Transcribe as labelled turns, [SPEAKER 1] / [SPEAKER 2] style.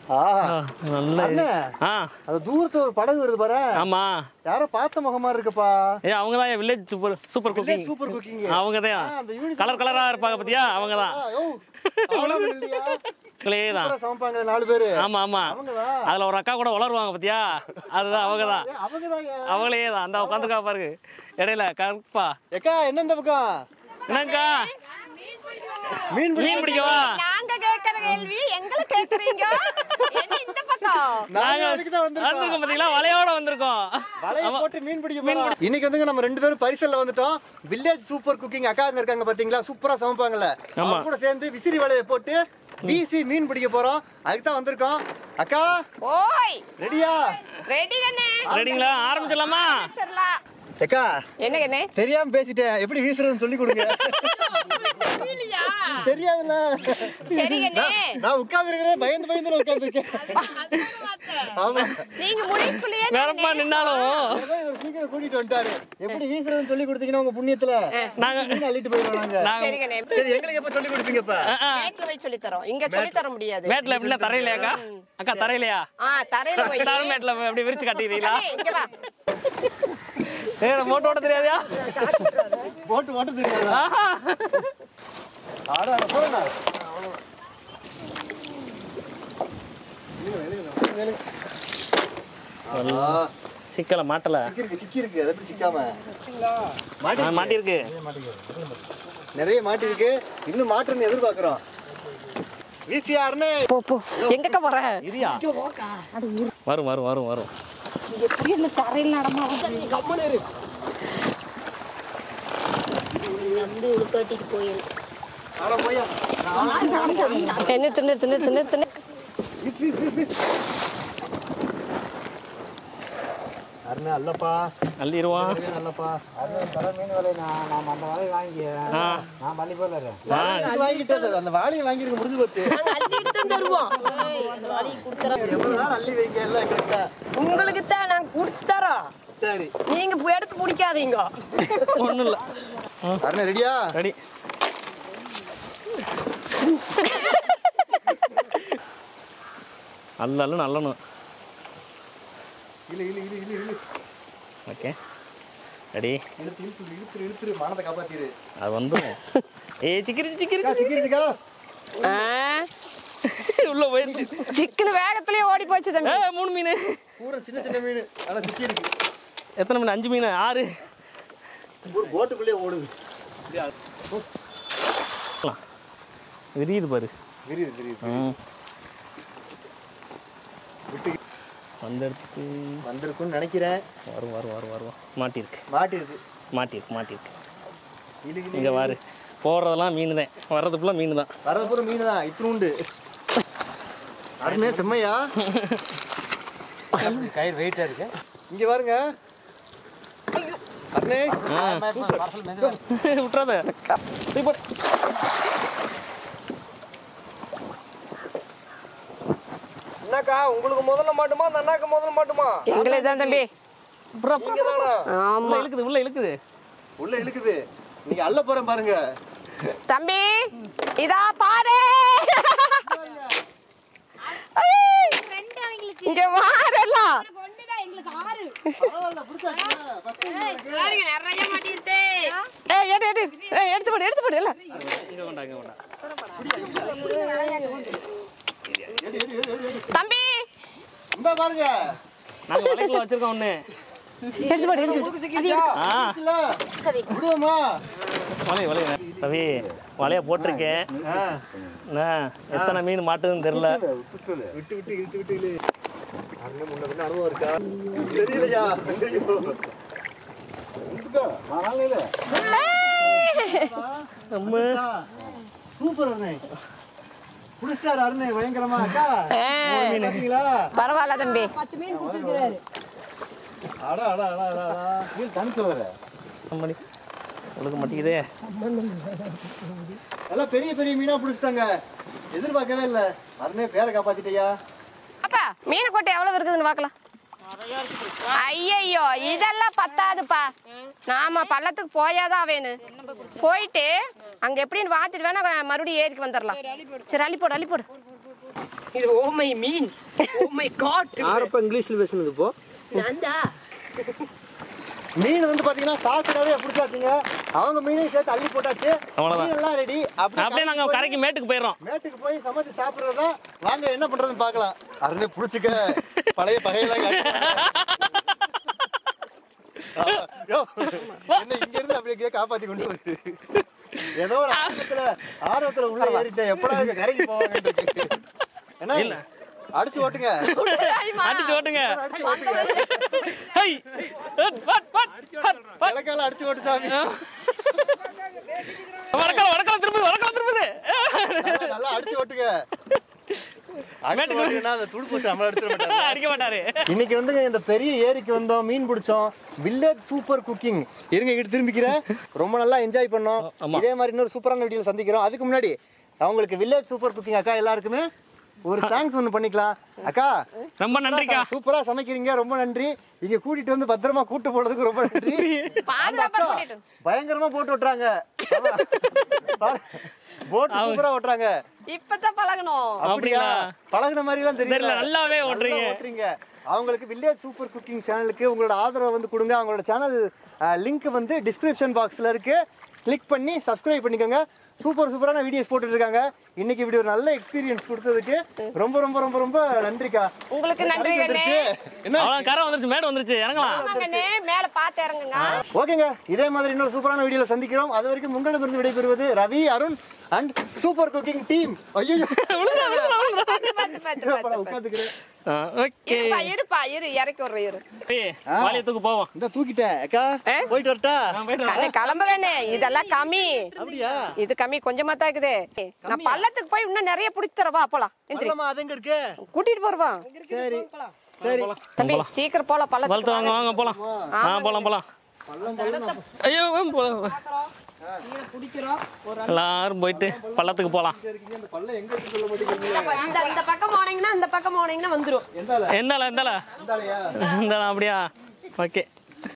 [SPEAKER 1] ஆஹா
[SPEAKER 2] நல்ல
[SPEAKER 1] அண்ணே.
[SPEAKER 2] ஆ
[SPEAKER 1] அது தூரத்துல ஒரு படகு வருது பாரு
[SPEAKER 2] ஆமா
[SPEAKER 1] யாரோ பார்த்த முகமா இருக்குப்பா
[SPEAKER 2] ஏ அவங்க தான் village super super cooking
[SPEAKER 1] super cooking
[SPEAKER 2] அவங்க தான்
[SPEAKER 1] அந்த யூனிட்
[SPEAKER 2] கலர் கலரா இருப்பாங்க பாத்தியா அவங்க தான் இவங்களே தான்
[SPEAKER 1] சமைப்பாங்க நாலு பேரு
[SPEAKER 2] ஆமா ஆமா
[SPEAKER 1] அவங்கதான்
[SPEAKER 2] அதுல ஒரு அக்கா கூட வளருவாங்க பாத்தியா அதுதான் அவங்க தான்
[SPEAKER 1] அவங்கதாங்க
[SPEAKER 2] அவங்களே தான் அந்த உட்காந்துருக்கா பாருங்க இடையில கருப்பா
[SPEAKER 1] ஏக்கா என்ன இந்த பக்கம்
[SPEAKER 2] என்னங்கா
[SPEAKER 1] மீன் பிடி
[SPEAKER 2] மீன் பிடிக்கவா
[SPEAKER 3] நாங்க கேக்குற கேள்வி எங்களை கேக்குறீங்க என்ன இந்த பக்கம்
[SPEAKER 1] நாங்க
[SPEAKER 2] நாங்க
[SPEAKER 1] அதுக்கு தான் வந்திருக்கோம்
[SPEAKER 2] வந்திருக்கோம் பாத்தீங்களா வலையோட வந்திருக்கோம்
[SPEAKER 1] வலைய போட்டு மீன் பிடிக்க போறோம் இன்னைக்கு வந்துங்க நம்ம ரெண்டு பேரும் பரிசல்ல வந்துட்டோம் வில்லேஜ் சூப்பர் குக்கிங் அக்காங்க இருக்காங்க பாத்தீங்களா சூப்பரா சமைப்பாங்கல்ல அவங்க கூட சேர்ந்து விசிறி வலைய போட்டு வீசி மீன் பிடிக்க போறோம் அதுக்கு தான் வந்திருக்கோம் அக்கா
[SPEAKER 3] ஓய்
[SPEAKER 1] ரெடியா
[SPEAKER 3] ரெடி கண்ணே
[SPEAKER 2] ரெடிங்களா ஆரம்பிச்சிடலாமா
[SPEAKER 3] வச்சிரலாம்
[SPEAKER 1] அக்கா
[SPEAKER 3] என்ன கண்ணே
[SPEAKER 1] தெரியாம பேசிட்டேன் எப்படி வீசுறதுன்னு சொல்லி கொடுங்க தெரியாதுல்ல
[SPEAKER 3] சரி கண்ணே
[SPEAKER 1] நான் உட்கார்ந்து இருக்கிறேன் பயந்து பயந்து உட்கார்ந்து இருக்கேன் ஆமா
[SPEAKER 3] நீங்க முடிக்குள்ளேயே
[SPEAKER 2] வேறப்பா நின்னாலும்
[SPEAKER 1] அதான் இவர் சீக்கிரம் கூட்டிட்டு வந்துட்டாரு எப்படி வீசுறதுன்னு சொல்லி கொடுத்தீங்கன்னா உங்க புண்ணியத்துல
[SPEAKER 2] நாங்க
[SPEAKER 1] மீன் அள்ளிட்டு போயிடுவோம் நாங்க
[SPEAKER 2] நாங்க
[SPEAKER 3] சரி கண்ணே
[SPEAKER 1] சரி எங்களுக்கு எப்ப சொல்லி கொடுப்பீங்க இப்ப
[SPEAKER 3] மேட்ல போய் சொல்லி தரோம் இங்க சொல்லி தர முடியாது
[SPEAKER 2] மேட்ல எப்படில தரையிலையாக்கா அக்கா தரையிலையா
[SPEAKER 3] ஆ தரையில போய்
[SPEAKER 2] டால் மேட்ல அப்படி விரிச்சு கட்டிடுறீங்களா
[SPEAKER 3] கண்ணே, இங்க வா
[SPEAKER 2] ஏ மோட்டோ ஓட்ட தெரியாதா
[SPEAKER 1] போட்டு ஓட்ட தெரியாதா ஆடா போறா
[SPEAKER 2] சிக்கல மாட்டல
[SPEAKER 1] சிக்கி இருக்கு சிக்கி இருக்கு அதை எப்படி சிக்காம
[SPEAKER 2] ஆ, மாட்டிருக்கு
[SPEAKER 1] நிறைய மாட்டி இருக்கு இன்னும் மாட்டுன்னு எதிர்பார்க்கிறோம் வீசியாருன்னு
[SPEAKER 3] போ போ எங்கக்க போற
[SPEAKER 2] இரியா வரும் வரும் வரும் வரும்
[SPEAKER 3] எப்படி என்ன தரையில நடமா என்ன தின்னு தின்னு தின்னு தின்னு
[SPEAKER 1] அருணே அல்லப்பா
[SPEAKER 2] அள்ளிடுவான்
[SPEAKER 1] அருணே அல்லப்பா
[SPEAKER 4] தர மீன் விலை நான் நான் அந்த விலை வாங்கி
[SPEAKER 2] ஆ
[SPEAKER 4] நான் பண்ணி போயில
[SPEAKER 1] வாழை வாங்கிட்டது அந்த வாழையை வாங்கிருக்க முடிஞ்சு போச்சு எவ்வளவு நாள் அள்ளி வைங்க எல்லாம் எங்களுக்கு
[SPEAKER 3] உங்களுக்கு தான் நாங்க குடிச்சு தரோம்
[SPEAKER 1] சரி
[SPEAKER 3] நீங்க போய் எடுத்து பிடிக்காதீங்க
[SPEAKER 2] ஒண்ணும் இல்ல
[SPEAKER 1] அருணே ரெடியா
[SPEAKER 2] ரெடி அல்ல நல்லணும்
[SPEAKER 1] இழு இழு இழு இழு இழு
[SPEAKER 2] ஓகே ரெடி
[SPEAKER 1] இழுத்து இழுத்து இழுத்துரு இழுத்துரு மானத்தை காப்பாத்திரு
[SPEAKER 2] அது வந்துடும் ஏய் சிக்கிரி சிக்கிரி
[SPEAKER 1] அக்கா, சிக்கிருச்சுக்கா
[SPEAKER 2] உள்ள போயிருச்சு
[SPEAKER 3] சிக்கன் வேகத்திலேயே ஓடி போச்சு தம்பி
[SPEAKER 2] ஏ மூணு மீன்
[SPEAKER 1] பூரா சின்ன சின்ன மீன் ஆனா சிக்கி இருக்கு
[SPEAKER 2] எத்தனை மீன் அஞ்சு மீன் ஆறு
[SPEAKER 1] ஒரு போட்டுக்குள்ளே ஓடுது
[SPEAKER 2] விரியுது பாரு
[SPEAKER 1] விரியுது விரியுது
[SPEAKER 2] ம் வந்து எடுத்து
[SPEAKER 1] வந்திருக்கும்னு நினைக்கிறேன்
[SPEAKER 2] வரும் வரும் வரும் வரும் மாட்டிருக்கு
[SPEAKER 1] மாட்டிருக்கு
[SPEAKER 2] மாட்டிருக்கு மாட்டிருக்கு
[SPEAKER 1] இழு இழு
[SPEAKER 2] இங்கே வாரு போடுறதெல்லாம் மீன் தான் வர்றதுக்குள்ள மீன் தான்
[SPEAKER 1] வரது பூரா மீன் தான் இத்தினுண்டு அருணே செம்மையா
[SPEAKER 4] கயிறு வெயிட்டா இருக்கு
[SPEAKER 1] இங்க பாருங்க அருணே
[SPEAKER 2] விட்டுறாத போய் போடு.
[SPEAKER 4] என்னக்கா உங்களுக்கு முதல்ல மாட்டுமா அந்த அண்ணாக்கு முதல்ல மாட்டுமா
[SPEAKER 3] எங்களே தான் தம்பி
[SPEAKER 4] நீங்க தானா
[SPEAKER 3] ஆமா
[SPEAKER 2] உள்ள இழுக்குது உள்ள இழுக்குது
[SPEAKER 1] உள்ள இழுக்குது நீங்க அள்ள போறேன் பாருங்க
[SPEAKER 3] தம்பி இதா பாரு இங்க வாரலாம்
[SPEAKER 1] பரவாயில்ல, பிடிச்சாச்சுல. first
[SPEAKER 3] ஏய் எடு எடு ஏய் எடுத்து போடு எடுத்து போடு இல்ல
[SPEAKER 2] இங்கே கொண்டா இங்கே கொண்டா
[SPEAKER 3] தம்பி
[SPEAKER 1] இந்தா பாருங்க
[SPEAKER 2] நாங்கள் வலைக்குள்ள வச்சிருக்கோம் ஒன்று
[SPEAKER 3] எடுத்து போடு எடுத்து போடு.
[SPEAKER 1] உங்களுக்கு சிக்கிருச்சா?
[SPEAKER 2] ஆ
[SPEAKER 1] சிக்கிருச்சுல? விடுவோமா
[SPEAKER 2] வலை வலை ரவி வலைய போட்டிருக்கேன் என்ன, எத்தனை மீன் மாட்டுதுன்னு தெரியல
[SPEAKER 1] விட்டு விட்டு இழுத்து விட்டு இழு. அருணே முன்ன பின்ன அனுபவம் இருக்கா தெரியலையா ஐயோ.
[SPEAKER 2] நம்ம
[SPEAKER 1] சூப்பர் அருணே புடிச்சிட்டாரு அருணே பயங்கரமா அக்கா
[SPEAKER 3] ஆ,
[SPEAKER 1] பாத்தீங்களா
[SPEAKER 3] பரவாயில்ல தம்பி
[SPEAKER 1] அடா அடா அடா அடா அடா.
[SPEAKER 4] தனிச்சு வர
[SPEAKER 2] பண்ணி உங்களுக்கு மாட்டேங்குதே
[SPEAKER 1] எல்லாம் பெரிய பெரிய மீனா புடிச்சிட்டாங்க எதிர்பார்க்கவே இல்ல அருணே பேரை காப்பாத்திட்டியா
[SPEAKER 3] அப்பா மீன் கொட்டை எவ்வளவு இருக்குதுன்னு பார்க்கலாம் ஐயையோ இதெல்லாம் பத்தாதுப்பா நாம பள்ளத்துக்கு போயாதான் வேணும் போயிட்டு அங்க எப்படின்னு பார்த்துட்டு வேணா மறுபடியும் ஏரிக்கு வந்துடலாம் சரி அள்ளி போடு அள்ளி போடு
[SPEAKER 5] இது ஓமை மீன் ஓமை காட்
[SPEAKER 4] யாரப்ப இங்கிலீஷ்ல பேசுனது இப்போ
[SPEAKER 5] நான்தா
[SPEAKER 1] மீன் வந்து பாத்தீங்கன்னா சாப்பிடவே பிடிச்சாச்சுங்க அவங்க மீனையும் சேர்த்து அள்ளி போட்டாச்சு
[SPEAKER 2] அவ்வளவுதான்.
[SPEAKER 1] மீன் எல்லாம் ரெடி
[SPEAKER 2] அப்படியே நாங்க கரைக்கு மேட்டுக்கு போயிடுறோம்
[SPEAKER 1] மேட்டுக்கு போய் சமைச்சு சாப்பிடுறதா வாங்க என்ன பண்றதுன்னு பார்க்கலாம் அருணே புடிச்சுக்க பழைய பகையெல்லாம் காட்டு. ஆ, யோ, என்ன இங்க இருந்து அப்படியே காப்பாத்தி கொண்டு வருது ஏதோ ஒரு ஆர்வத்துல ஆர்வத்துல உள்ள ஏறிட்டேன் எப்படா இங்க கரைக்கு போவாங்க என்ன அடிச்சு ஓட்டுங்க
[SPEAKER 2] அடிச்சு ஓட்டுங்க
[SPEAKER 1] அடிச்சு ஓட்டுங்க
[SPEAKER 2] ஹை ஹட், ஹட், ஹட், ஹட், ஹட்.
[SPEAKER 1] இலக்கால அடிச்சு ஓட்டு சாமி
[SPEAKER 2] வடக்கால வடக்கால திரும்புது வடக்கால திரும்புது
[SPEAKER 1] நல்லா- நல்லா அடிச்சு ஓட்டுங்க அடிச்சு ஓட்டுங்கன்னா அந்த துடு போச்சு நம்மள அடிச்சிட மாட்டாங்க
[SPEAKER 2] அடிக்க மாட்டாரு
[SPEAKER 1] இன்னைக்கு வந்து இந்த பெரிய ஏரிக்கு வந்தோம் மீன் பிடிச்சோம் வில்லேஜ் சூப்பர் குக்கிங் இருங்க இங்கிட்டு திரும்பிக்கிறேன் ரொம்ப நல்லா என்ஜாய் பண்ணோம்
[SPEAKER 2] ஆமா.
[SPEAKER 1] இதே மாதிரி இன்னொரு சூப்பரான வீடியோ சந்திக்கிறோம் அதுக்கு முன்னாடி அவங்களுக்கு வில்லேஜ் சூப்பர் குக்கிங் அக்கா எல்லாருக்குமே ஒரு தேங்க்ஸ் ஒன்று பண்ணிக்கலாம் அக்கா
[SPEAKER 2] ரொம்ப நன்றிக்கா
[SPEAKER 1] சூப்பரா சமைக்கிறீங்க ரொம்ப நன்றி இங்க கூட்டிட்டு வந்து பத்திரமா கூட்டு போறதுக்கு ரொம்ப நன்றி அந்த
[SPEAKER 3] பாதுகாப்பா
[SPEAKER 1] அக்கா
[SPEAKER 3] கூட்டிட்டு
[SPEAKER 1] பயங்கரமா போட்டு விட்டுறாங்க போட் சூப்பரா ஓட்டுறாங்க
[SPEAKER 3] இப்பதான் பழகணும்
[SPEAKER 1] அப்படியா பழகுன மாதிரி எல்லாம் தெரியல
[SPEAKER 2] தெரியல, நல்லாவே ஓட்டுறீங்க.
[SPEAKER 1] நல்லா ஓட்டுறீங்க அவங்களுக்கு வில்லேஜ் சூப்பர் குக்கிங் சேனலுக்கு உங்களோட ஆதரவை வந்து கொடுங்க அவங்களோட சேனல் லிங்க் வந்து டிஸ்கிரிப்ஷன் பாக்ஸ்ல இருக்கு கிளிக் பண்ணி சப்ஸ்கிரைப் பண்ணிக்கோங்க சூப்பர் சூப்பரான வீடியோஸ் போட்டுட்டு இருக்காங்க இன்னைக்கு இப்படி ஒரு நல்ல எக்ஸ்பீரியன்ஸ் கொடுத்ததுக்கு ரொம்ப ரொம்ப ரொம்ப ரொம்ப நன்றிக்கா
[SPEAKER 3] உங்களுக்கு நன்றி
[SPEAKER 1] கரைக்கு
[SPEAKER 3] கண்ணே
[SPEAKER 1] வந்துருச்சு. என்ன
[SPEAKER 2] அவ்வளவு கரை வந்துருச்சு மேடு வந்துருச்சு இறங்கலாம்
[SPEAKER 3] ஆமா கண்ணே மேல பாத்து இறங்குங்க
[SPEAKER 1] ஓகேங்க இதே மாதிரி இன்னொரு சூப்பரான வீடியோல சந்திக்கிறோம் அது வரைக்கும் உங்களிடமிருந்து விடைபெறுவது Ravi Arun and super cooking team ஐயோ
[SPEAKER 3] பாத்து பாத்து பாத்து பாத்து
[SPEAKER 1] உட்காந்துக்கிறேன்
[SPEAKER 2] ஓகே
[SPEAKER 3] இருப்பா இருப்பா இரு இறக்கி விடுற இரு
[SPEAKER 2] வாலியத்துக்கு போவோம்
[SPEAKER 1] இந்த தூக்கிட்டேன் அக்கா போயிட்டு வரட்டா
[SPEAKER 2] நான் போயிட்டு வரேன்.
[SPEAKER 3] கண்ணே கிளம்பு கண்ணே இதெல்லாம் கம்மி
[SPEAKER 1] அப்படியா
[SPEAKER 3] இது கம்மி கொஞ்சமா தான் இருக்குது நான் பள்ளத்துக்கு போய் இன்னும் நிறைய பிடிச்சி தரவா போலாம் எந்திரி
[SPEAKER 1] பள்ளமா அது எங்க இருக்கு
[SPEAKER 3] கூட்டிட்டு போறவா
[SPEAKER 1] சரி சரி
[SPEAKER 3] தம்பி சீக்கிரம் போலாம்
[SPEAKER 2] வளர்த்து
[SPEAKER 3] பள்ளத்துக்கு
[SPEAKER 2] வாங்க வாங்க போலாம் ஆ போலாம் போலாம் ஐயோ வாங்க, போலாம் எல்லாரும் போயிட்டு பள்ளத்துக்கு போலாம்
[SPEAKER 1] இருக்கீங்க இந்த பல்ல எங்க இருக்கு சொல்ல மாட்டேங்கிறீங்க
[SPEAKER 3] இந்த இந்த பக்கம் போனீங்கன்னா இந்த பக்கம் போனீங்கன்னா வந்துரும்
[SPEAKER 1] எந்தால
[SPEAKER 2] எந்தால எந்தால
[SPEAKER 1] எந்தாலயா
[SPEAKER 2] எந்தால அப்படியா ஓகே